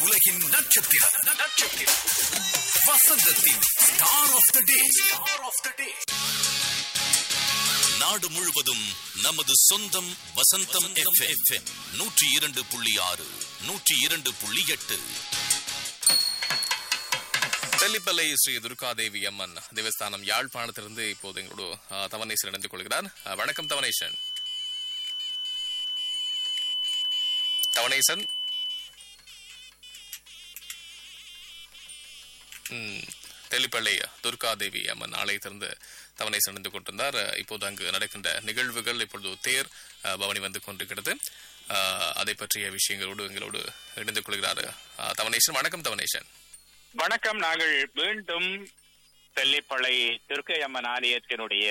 உலகின் நட்சத்திரம் நட்சத்திரம் வசந்தத்தின் star of the day star of the day நாடு முழுவதும் நமது சொந்தம் வசந்தம் எஃப்எம் நூற்றி இரண்டு புள்ளி ஆறு நூற்றி இரண்டு புள்ளி எட்டு தெல்லிப்பள்ளை ஸ்ரீ துர்காதேவி அம்மன் தேவஸ்தானம் யாழ்ப்பாணத்திலிருந்து இப்போது எங்களோடு ஆ, தவனேசன் இணைந்து கொள்கிறார் ஆ, வணக்கம் தவனேசன் தவனேசன் ம், தெல்லிப்பள்ளை துர்காதேவி அம்மன் ஆலயத்திலிருந்து தவனேசன் இணைந்து கொண்டிருந்தார் ஆ, இப்போது அங்கு நடக்கின்ற நிகழ்வுகள் இப்பொழுது தேர் ஆ, பவனி வந்து கொண்டிருக்கிறது ஆ, அதை பற்றிய விஷயங்களோடு எங்களோடு இணைந்து கொள்கிறார் ஆ, தவனேசன் வணக்கம் தவனேசன் வணக்கம் நாங்கள் மீண்டும் தெல்லிப்பளை திருக்கையம்மன் ஆலயத்தினுடைய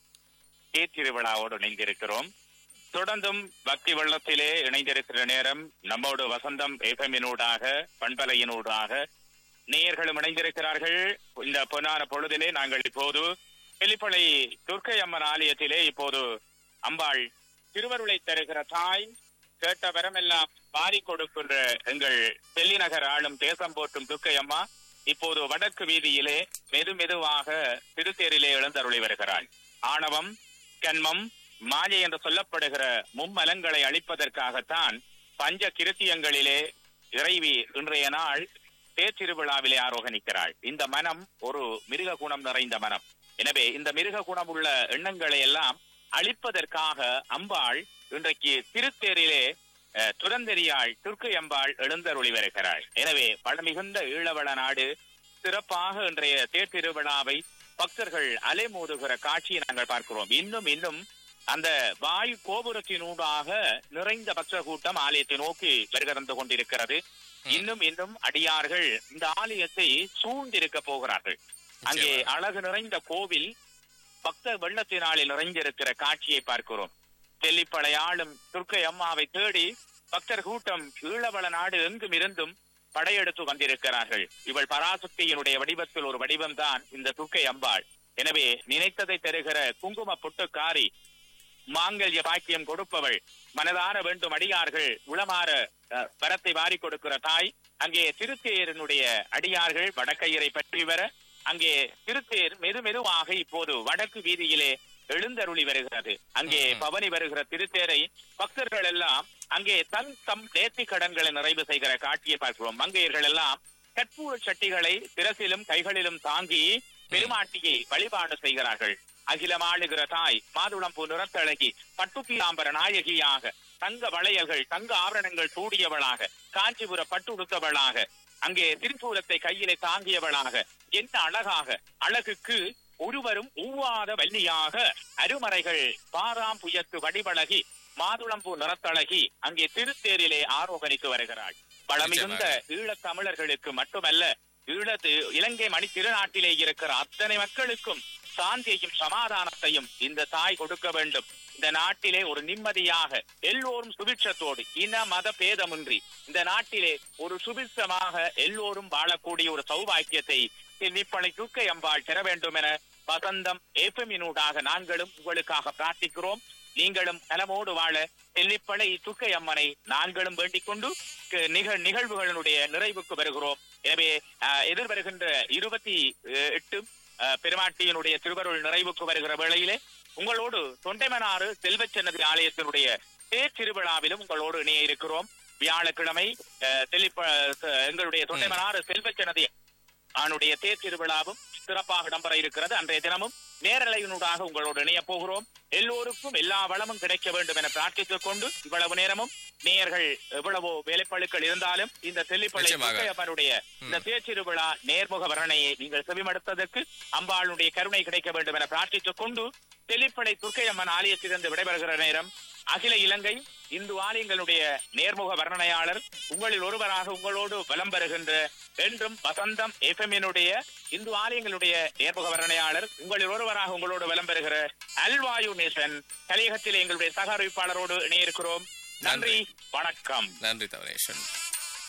தேர்திருவிழாவோடு இணைந்திருக்கிறோம் தொடர்ந்தும் பக்தி வெள்ளத்திலே இணைந்திருக்கிற நேரம் நம்மோடு வசந்தம் எஃப்எம்மினூடாக பண்பலையினூடாக நேயர்களும் இணைந்திருக்கிறார்கள் இந்த பொன்னான பொழுதிலே நாங்கள் இப்போது தெல்லிப்பளை துர்க்கையம்மன் ஆலயத்திலே இப்போது அம்பாள் திருவருளை தருகிற தாய் கேட்ட வரமெல்லாம் வாரி கொடுக்கின்ற எங்கள் தெல்லிநகர் ஆளும் தேசம் போற்றும் துர்க்கையம்மா இப்போது வடக்கு வீதியிலே மெது மெதுவாக திருத்தேரிலே எழுந்தருளி வருகிறாள் ஆணவம் கண்மம் மாயை என்று சொல்லப்படுகிற மும்மலங்களை அழிப்பதற்காகத்தான் பஞ்ச கிருத்தியங்களிலே இறைவி இன்றைய நாள் தேர்திருவிழாவிலே ஆரோகணிக்கிறாள் இந்த மனம் ஒரு மிருக குணம் நிறைந்த மனம் எனவே இந்த மிருக குணம் உள்ள எண்ணங்களை எல்லாம் அழிப்பதற்காக அம்பாள் இன்றைக்கு திருத்தேரிலே அஹ், துரந்தெரியாள் துர்க்கை அம்பாள் எழுந்தருளி வருகிறாள் எனவே பழமிகுந்த ஈழவள நாடு சிறப்பாக இன்றைய தேர் திருவிழாவை பக்தர்கள் அலைமோதுகிற காட்சியை நாங்கள் பார்க்கிறோம் இன்னும் இன்னும் அந்த வாயு கோபுரத்தினூடாக நிறைந்த பக்தர் கூட்டம் ஆலயத்தை நோக்கி வருகிறது கொண்டிருக்கிறது இன்னும் இன்னும் அடியார்கள் இந்த ஆலயத்தை சூழ்ந்திருக்க போகிறார்கள் அங்கே அழகு நிறைந்த கோவில் பக்த வெள்ளத்தினாலில் நிறைந்திருக்கிற காட்சியை பார்க்கிறோம் தெல்லிப்படையாளும் துர்க்கை அம்மாவை தேடி பக்தர் கூட்டம் ஈழவள நாடு எங்கும் இருந்தும் படையெடுத்து வந்திருக்கிறார்கள் இவள் பராசக்தியினுடைய வடிவத்தில் ஒரு வடிவம்தான் இந்த துர்க்கை அம்பாள் எனவே நினைத்ததை தருகிற குங்கும புட்டுக்காரி மாங்கல்ய பாக்கியம் கொடுப்பவள் மனதார வேண்டும் அடியார்கள் உளமாற அஹ், வரத்தை வாரி கொடுக்கிற தாய் அங்கே திருத்தேரனுடைய அடியார்கள் வடக்கையரை பற்றி வர அங்கே திருத்தேர் மெது மெதுவாக இப்போது வடக்கு வீதியிலே எழுந்தருளி வருகிறது அங்கே பவனி வருகிற திருத்தேரை பக்தர்கள் எல்லாம் அங்கே தன் தம் நேர்த்தி கடன்களை நிறைவு செய்கிற காட்சியை பார்க்கிறோம் மங்கையர்கள் எல்லாம் கற்பூர சட்டிகளை சிரசிலும் கைகளிலும் தாங்கி பெருமாட்டியை வழிபாடு செய்கிறார்கள் அகிலம் ஆளுகிற தாய் மாதுளம்பூ நிறத்தழகி பட்டுப்பீலாம்பர நாயகியாக தங்க வளையல்கள் தங்க ஆபரணங்கள் சூடியவளாக காஞ்சிபுர பட்டு உடுத்தவளாக அங்கே திருச்சூலத்தை கையிலே தாங்கியவளாக என்ன அழகாக அழகுக்கு ஒருவரும் ஊவாத வள்ளியாக அருமறைகள் பாராம் புயத்து வடிவழகி மாதுளம்பூ நிறத்தழகி அங்கே திருத்தேரிலே ஆரோகணித்து வருகிறாள் பழமிகுந்த ஈழத் தமிழர்களுக்கு மட்டுமல்ல ஈழத்து இலங்கை மணி திருநாட்டிலே இருக்கிற அத்தனை மக்களுக்கும் சாந்தியையும் சமாதானத்தையும் இந்த தாய் கொடுக்க வேண்டும் இந்த நாட்டிலே ஒரு நிம்மதியாக எல்லோரும் சுபிட்சத்தோடு இன மத பேதமின்றி இந்த நாட்டிலே ஒரு சுபிட்சமாக எல்லோரும் வாழக்கூடிய ஒரு சௌபாக்கியத்தை நிப்பளை துர்க்கை அம்பாள் தர வேண்டும் என வசந்தம் ஏப்பமினூடாக நாங்களும் உங்களுக்காக பிரார்த்திக்கிறோம் நீங்களும் நலமோடு வாழ தெல்லிப்பளை துர்க்கை அம்மனை நாங்களும் வேண்டிக் கொண்டு க- நிகழ் நிகழ்வுகளுடைய நிறைவுக்கு வருகிறோம் எனவே அஹ், எதிர்வருகின்ற இருபத்தி அஹ், எட்டு அஹ், பெருமாட்டியினுடைய திருவருள் நிறைவுக்கு வருகிற வேளையிலே உங்களோடு தொண்டைமனாறு செல்வச்சன்னதி ஆலயத்தினுடைய தேர் திருவிழாவிலும் உங்களோடு இணைய இருக்கிறோம் வியாழக்கிழமை அஹ், தெல்லிப்ப அஹ், எங்களுடைய தொண்டைமனாறு செல்வச்சன்னதி அவனுடைய தேர் திருவிழாவும் சிறப்பாக இடம்பெற இருக்கிறது அன்றைய தினமும் நேரலையினூடாக உங்களோடு இணைய போகிறோம் எல்லோருக்கும் எல்லா வளமும் கிடைக்க வேண்டும் என பிரார்த்தித்துக் கொண்டு இவ்வளவு நேரமும் நேயர்கள் எவ்வளவோ வேலைப்பழுக்கள் இருந்தாலும் இந்த தெல்லிப்பள்ளி நிச்சயமாக. துர்க்கையம்மனுடைய இந்த தேர் திருவிழா நேர்முக வர்ணனையை நீங்கள் செவிமடுத்ததற்கு அம்பாளுடைய கருணை கிடைக்க வேண்டும் என பிரார்த்தித்துக் கொண்டு தெல்லிப்படை துர்க்கையம்மன் ஆலயத்திலிருந்து விடைபெறுகிற நேரம் அகில இலங்கை இந்து ஆலயங்களுடைய நேர்முக வர்ணனையாளர் உங்களில் ஒருவராக உங்களோடு வலம் பெறுகின்ற என்றும் வசந்தம் எஃப்எம்னுடைய இந்து ஆலயங்களுடைய நேர்முக வர்ணனையாளர் உங்களில் ஒருவராக உங்களோடு வலம் பெறுகிற அல்வாயு நேசன் கலியகத்தில் எங்களுடைய சக அறிவிப்பாளரோடு இணையிருக்கிறோம் நன்றி வணக்கம் நன்றி தவனேசன்